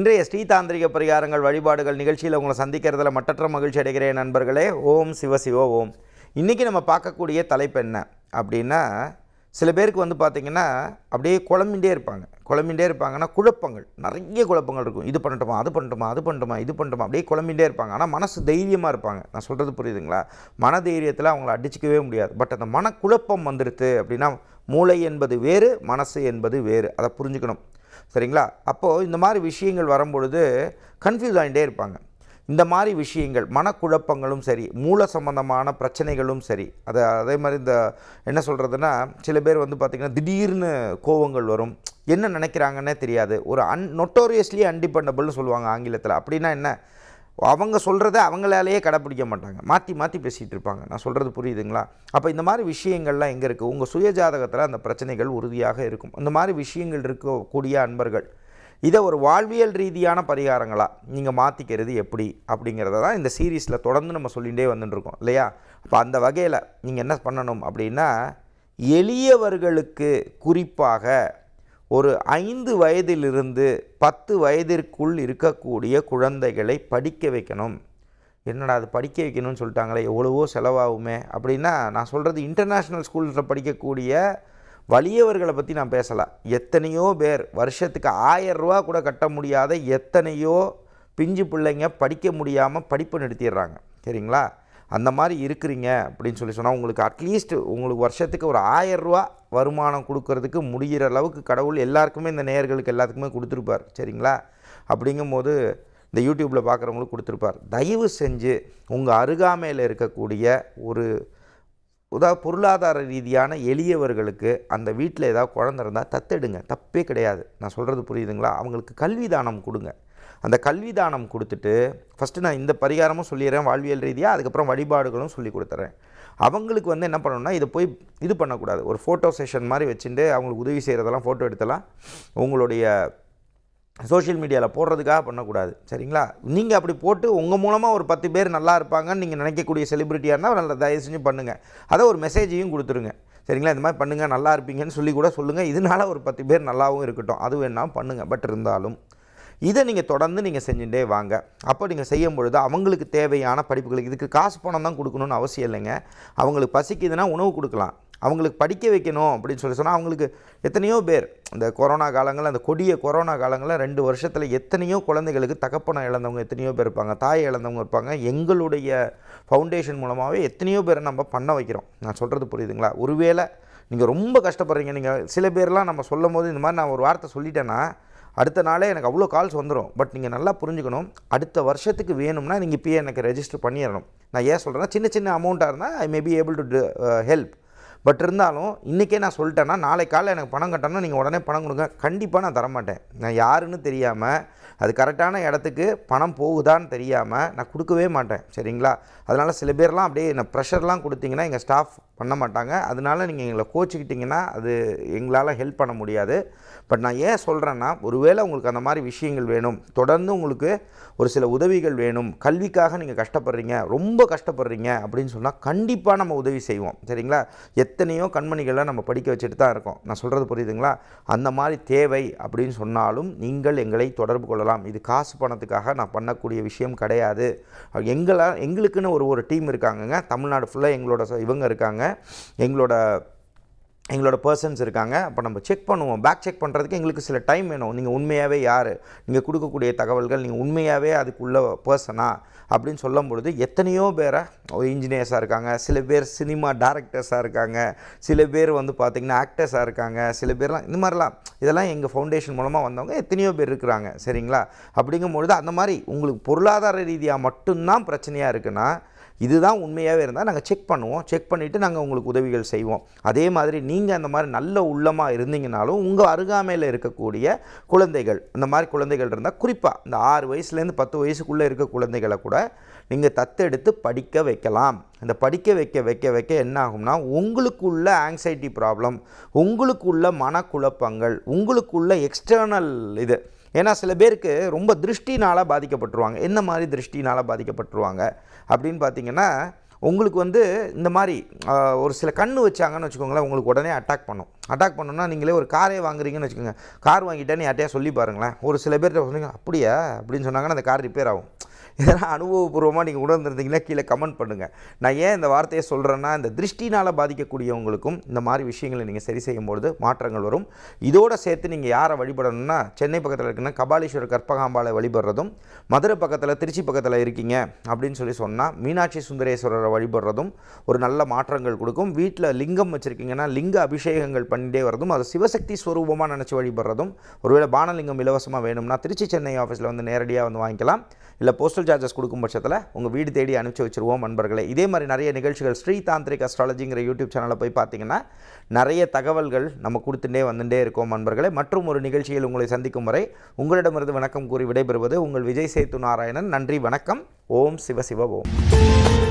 இன்றைய ஸ்ரீதாந்திரிக பரிகாரங்கள் வழிபாடுகள் நிகழ்ச்சியில் உங்களை சந்திக்கிறதுல மட்டற்ற மகிழ்ச்சி அடைகிறேன் நண்பர்களே ஓம் சிவ சிவ ஓம் இன்றைக்கி நம்ம பார்க்கக்கூடிய தலைப்பு என்ன அப்படின்னா சில பேருக்கு வந்து பார்த்திங்கன்னா அப்படியே குழம்பிகிட்டே இருப்பாங்க குழம்பிகிட்டே இருப்பாங்கன்னா குழப்பங்கள் நிறைய குழப்பங்கள் இருக்கும் இது பண்ணட்டுமா அது பண்ணட்டுமா அது பண்ணட்டுமா இது பண்ணட்டுமா அப்படியே குழம்பிகிட்டே இருப்பாங்க ஆனால் மனசு தைரியமாக இருப்பாங்க நான் சொல்கிறது புரியுதுங்களா மன தைரியத்தில் அவங்கள அடிச்சிக்கவே முடியாது பட் அந்த மனக்குழப்பம் வந்துடுது அப்படின்னா மூளை என்பது வேறு மனசு என்பது வேறு அதை புரிஞ்சுக்கணும் சரிங்களா அப்போது இந்த மாதிரி விஷயங்கள் வரும்பொழுது கன்ஃபியூஸ் ஆகிட்டே இருப்பாங்க இந்த மாதிரி விஷயங்கள் மனக்குழப்பங்களும் சரி மூல சம்பந்தமான பிரச்சனைகளும் சரி அதை அதே மாதிரி இந்த என்ன சொல்கிறதுனா சில பேர் வந்து பார்த்திங்கன்னா திடீர்னு கோவங்கள் வரும் என்ன நினைக்கிறாங்கன்னே தெரியாது ஒரு அன் நொட்டோரியஸ்லி அன்டிபெண்டபிள்னு சொல்லுவாங்க ஆங்கிலத்தில் அப்படின்னா என்ன அவங்க சொல்கிறத அவங்களாலேயே கடைப்பிடிக்க மாட்டாங்க மாற்றி மாற்றி பேசிகிட்டு இருப்பாங்க நான் சொல்கிறது புரியுதுங்களா அப்போ இந்த மாதிரி விஷயங்கள்லாம் எங்கே இருக்குது உங்கள் சுயஜாதகத்தில் அந்த பிரச்சனைகள் உறுதியாக இருக்கும் இந்த மாதிரி விஷயங்கள் இருக்கக்கூடிய அன்பர்கள் இதை ஒரு வாழ்வியல் ரீதியான பரிகாரங்களாக நீங்கள் மாற்றிக்கிறது எப்படி அப்படிங்கிறத தான் இந்த சீரீஸில் தொடர்ந்து நம்ம சொல்லிகிட்டே வந்துட்டுருக்கோம் இல்லையா அப்போ அந்த வகையில் நீங்கள் என்ன பண்ணணும் அப்படின்னா எளியவர்களுக்கு குறிப்பாக ஒரு ஐந்து வயதிலிருந்து பத்து வயதிற்குள் இருக்கக்கூடிய குழந்தைகளை படிக்க வைக்கணும் என்னடா அது படிக்க வைக்கணும்னு சொல்லிட்டாங்களே எவ்வளவோ செலவாகுமே அப்படின்னா நான் சொல்கிறது இன்டர்நேஷ்னல் ஸ்கூல்ஸில் படிக்கக்கூடிய வலியவர்களை பற்றி நான் பேசலை எத்தனையோ பேர் வருஷத்துக்கு ஆயிரம் ரூபா கூட கட்ட முடியாத எத்தனையோ பிஞ்சு பிள்ளைங்க படிக்க முடியாமல் படிப்பு நிறுத்திடுறாங்க சரிங்களா அந்த மாதிரி இருக்கிறீங்க அப்படின்னு சொல்லி சொன்னால் உங்களுக்கு அட்லீஸ்ட் உங்களுக்கு வருஷத்துக்கு ஒரு ஆயிரம் ரூபா வருமானம் கொடுக்கறதுக்கு முடிகிற அளவுக்கு கடவுள் எல்லாருக்குமே இந்த நேயர்களுக்கு எல்லாத்துக்குமே கொடுத்துருப்பார் சரிங்களா அப்படிங்கும்போது இந்த யூடியூப்பில் பார்க்குறவங்களுக்கு கொடுத்துருப்பார் தயவு செஞ்சு உங்கள் அருகாமையில் இருக்கக்கூடிய ஒரு உதா பொருளாதார ரீதியான எளியவர்களுக்கு அந்த வீட்டில் ஏதாவது குழந்த இருந்தால் தத்தெடுங்க தப்பே கிடையாது நான் சொல்கிறது புரியுதுங்களா அவங்களுக்கு கல்வி தானம் கொடுங்க அந்த கல்வி தானம் கொடுத்துட்டு ஃபஸ்ட்டு நான் இந்த பரிகாரமும் சொல்லிடுறேன் வாழ்வியல் ரீதியாக அதுக்கப்புறம் வழிபாடுகளும் சொல்லி கொடுத்துட்றேன் அவங்களுக்கு வந்து என்ன பண்ணணும்னா இதை போய் இது பண்ணக்கூடாது ஒரு ஃபோட்டோ செஷன் மாதிரி வச்சுட்டு அவங்களுக்கு உதவி செய்கிறதெல்லாம் ஃபோட்டோ எடுத்தலாம் உங்களுடைய சோஷியல் மீடியாவில் போடுறதுக்காக பண்ணக்கூடாது சரிங்களா நீங்கள் அப்படி போட்டு உங்கள் மூலமாக ஒரு பத்து பேர் நல்லா இருப்பாங்கன்னு நீங்கள் நினைக்கக்கூடிய செலிப்ரிட்டியாக இருந்தால் நல்லா தயவு செஞ்சு பண்ணுங்கள் அதை ஒரு மெசேஜையும் கொடுத்துருங்க சரிங்களா இந்த மாதிரி பண்ணுங்கள் நல்லா இருப்பீங்கன்னு சொல்லி கூட சொல்லுங்கள் இதனால ஒரு பத்து பேர் நல்லாவும் இருக்கட்டும் அது வேணால் பண்ணுங்கள் பட் இருந்தாலும் இதை நீங்கள் தொடர்ந்து நீங்கள் செஞ்சுட்டே வாங்க அப்போ நீங்கள் செய்யும் பொழுது அவங்களுக்கு தேவையான படிப்புகளுக்கு இதுக்கு காசு பணம் தான் கொடுக்கணும்னு அவசியம் இல்லைங்க அவங்களுக்கு பசிக்குதுன்னா உணவு கொடுக்கலாம் அவங்களுக்கு படிக்க வைக்கணும் அப்படின்னு சொல்லி சொன்னால் அவங்களுக்கு எத்தனையோ பேர் இந்த கொரோனா காலங்களில் அந்த கொடிய கொரோனா காலங்களில் ரெண்டு வருஷத்தில் எத்தனையோ குழந்தைகளுக்கு தகப்பனை இழந்தவங்க எத்தனையோ பேர் இருப்பாங்க தாயை இழந்தவங்க இருப்பாங்க எங்களுடைய ஃபவுண்டேஷன் மூலமாகவே எத்தனையோ பேரை நம்ம பண்ண வைக்கிறோம் நான் சொல்கிறது புரியுதுங்களா ஒருவேளை நீங்கள் ரொம்ப கஷ்டப்படுறீங்க நீங்கள் சில பேர்லாம் நம்ம சொல்லும் போது இந்த மாதிரி நான் ஒரு வார்த்தை சொல்லிட்டேன்னா அடுத்த நாளே எனக்கு அவ்வளோ கால்ஸ் வந்துடும் பட் நீங்கள் நல்லா புரிஞ்சுக்கணும் அடுத்த வருஷத்துக்கு வேணும்னா நீங்கள் இப்பயே எனக்கு ரெஜிஸ்டர் பண்ணிடணும் நான் ஏன் சொல்கிறேன்னா சின்ன சின்ன அமௌண்ட்டாக இருந்தால் I may be able to help but இருந்தாலும் இன்றைக்கே நான் சொல்லிட்டேன்னா நாளை காலையில் எனக்கு பணம் கட்டணும் நீங்கள் உடனே பணம் கொடுங்க கண்டிப்பாக நான் தரமாட்டேன் நான் யாருன்னு தெரியாமல் அது கரெக்டான இடத்துக்கு பணம் போகுதான்னு தெரியாமல் நான் கொடுக்கவே மாட்டேன் சரிங்களா அதனால் சில பேர்லாம் அப்படியே என்ன ப்ரெஷர்லாம் கொடுத்தீங்கன்னா எங்கள் ஸ்டாஃப் பண்ண மாட்டாங்க அதனால நீங்கள் எங்களை கோச்சிக்கிட்டிங்கன்னா அது எங்களால் ஹெல்ப் பண்ண முடியாது பட் நான் ஏன் சொல்கிறேன்னா ஒருவேளை உங்களுக்கு அந்த மாதிரி விஷயங்கள் வேணும் தொடர்ந்து உங்களுக்கு ஒரு சில உதவிகள் வேணும் கல்விக்காக நீங்கள் கஷ்டப்படுறீங்க ரொம்ப கஷ்டப்படுறீங்க அப்படின்னு சொன்னால் கண்டிப்பாக நம்ம உதவி செய்வோம் சரிங்களா எத்தனையோ கண்மணிகளை நம்ம படிக்க வச்சுட்டு தான் இருக்கோம் நான் சொல்கிறது புரியுதுங்களா அந்த மாதிரி தேவை அப்படின்னு சொன்னாலும் நீங்கள் எங்களை தொடர்பு கொள்ளலாம் இது காசு பணத்துக்காக நான் பண்ணக்கூடிய விஷயம் கிடையாது எங்களா எங்களுக்குன்னு ஒரு ஒரு டீம் இருக்காங்கங்க தமிழ்நாடு ஃபுல்லாக எங்களோட ச- இவங்க இருக்காங்க எங்களோட எங்களோட பர்சன்ஸ் இருக்காங்க அப்போ நம்ம செக் பண்ணுவோம் பேக் செக் பண்ணுறதுக்கு எங்களுக்கு சில டைம் வேணும் நீங்கள் உண்மையாகவே யார் நீங்கள் கொடுக்கக்கூடிய தகவல்கள் நீங்கள் உண்மையாகவே அதுக்குள்ள பர்சனா அப்படின்னு சொல்லும் பொழுது எத்தனையோ பேரை இன்ஜினியர்ஸாக இருக்காங்க சில பேர் சினிமா டேரக்டர்ஸாக இருக்காங்க சில பேர் வந்து பார்த்திங்கன்னா ஆக்டர்ஸாக இருக்காங்க சில பேர்லாம் இந்த மாதிரிலாம் இதெல்லாம் எங்கள் ஃபவுண்டேஷன் மூலமாக வந்தவங்க எத்தனையோ பேர் இருக்கிறாங்க சரிங்களா அப்படிங்கும்பொழுது அந்த மாதிரி உங்களுக்கு பொருளாதார ரீதியாக மட்டும்தான் பிரச்சனையாக இருக்குன்னா இதுதான் உண்மையாகவே இருந்தால் நாங்கள் செக் பண்ணுவோம் செக் பண்ணிவிட்டு நாங்கள் உங்களுக்கு உதவிகள் செய்வோம் அதே மாதிரி நீங்கள் அந்த மாதிரி நல்ல உள்ளமாக இருந்தீங்கனாலும் உங்கள் அருகாமையில் இருக்கக்கூடிய குழந்தைகள் அந்த மாதிரி குழந்தைகள் இருந்தால் குறிப்பாக இந்த ஆறு வயசுலேருந்து பத்து வயசுக்குள்ளே இருக்க குழந்தைகளை கூட நீங்கள் தத்தெடுத்து படிக்க வைக்கலாம் இந்த படிக்க வைக்க வைக்க வைக்க என்ன ஆகும்னா உங்களுக்குள்ள ஆங்ஸைட்டி ப்ராப்ளம் உங்களுக்குள்ள மனக்குழப்பங்கள் உங்களுக்குள்ள எக்ஸ்டர்னல் இது ஏன்னா சில பேருக்கு ரொம்ப திருஷ்டினால் பாதிக்கப்பட்டுருவாங்க என்ன மாதிரி திருஷ்டினால் பாதிக்கப்பட்டுருவாங்க அப்படின்னு பார்த்தீங்கன்னா உங்களுக்கு வந்து இந்த மாதிரி ஆஹ், ஒரு சில கண்ணு வச்சாங்கன்னு வச்சுக்கோங்களேன் உங்களுக்கு உடனே அட்டாக் பண்ணும் அட்டாக் பண்ணோம்னா நீங்களே ஒரு காரே வாங்குறீங்கன்னு வச்சுக்கோங்க கார் வாங்கிட்டேன்னு யார்ட்டையா சொல்லி பாருங்களேன் ஒரு சில பேர்கிட்ட சொன்னீங்க அப்படியா அப்படின்னு சொன்னாங்கன்னா அந்த கார் ரிப்பேர் ஆகும் இதெல்லாம் அனுபவபூர்வமாக நீங்கள் உணர்ந்துருந்தீங்கன்னா கீழே கமெண்ட் பண்ணுங்கள் நான் ஏன் இந்த வார்த்தையை சொல்கிறேன்னா இந்த திருஷ்டினால் பாதிக்கக்கூடியவங்களுக்கும் இந்த மாதிரி விஷயங்களை நீங்கள் சரி செய்யும்பொழுது மாற்றங்கள் வரும் இதோட சேர்த்து நீங்கள் யாரை வழிபடணும்னா சென்னை பக்கத்தில் இருக்குன்னா கபாலீஸ்வரர் கற்பகாம்பாளை வழிபடுறதும் மதுரை பக்கத்தில் திருச்சி பக்கத்தில் இருக்கீங்க அப்படின்னு சொல்லி சொன்னால் மீனாட்சி சுந்தரேஸ்வரரை வழிபடுறதும் ஒரு நல்ல மாற்றங்கள் கொடுக்கும் வீட்டில் லிங்கம் வச்சுருக்கீங்கன்னா லிங்க அபிஷேகங்கள் பண்ணிட்டே வரதும் அது சிவசக்தி ஸ்வரூபமாக நினச்சி வழிபடுறதும் ஒருவேளை பானலிங்கம் இலவசமாக வேணும்னா திருச்சி சென்னை ஆஃபீஸில் வந்து நேரடியாக வந்து வாங்கிக்கலாம் இல்லை போஸ்டல் சார்ஜஸ் கொடுக்கும் பட்சத்தில் உங்கள் வீடு தேடி அனுப்பிச்சி வச்சுருவோம் நண்பர்களே இதே மாதிரி நிறைய நிகழ்ச்சிகள் ஸ்ரீ தாந்திரிக் அஸ்ட்ராலஜிங்கிற யூடியூப் சேனலில் போய் பார்த்தீங்கன்னா நிறைய தகவல்கள் நம்ம கொடுத்துட்டே வந்துட்டே இருக்கோம் நண்பர்களே மற்றும் ஒரு நிகழ்ச்சியில் உங்களை சந்திக்கும் வரை உங்களிடமிருந்து வணக்கம் கூறி விடைபெறுவது உங்கள் விஜய் சேத்து நாராயணன் நன்றி வணக்கம் ஓம் சிவ சிவ ஓம்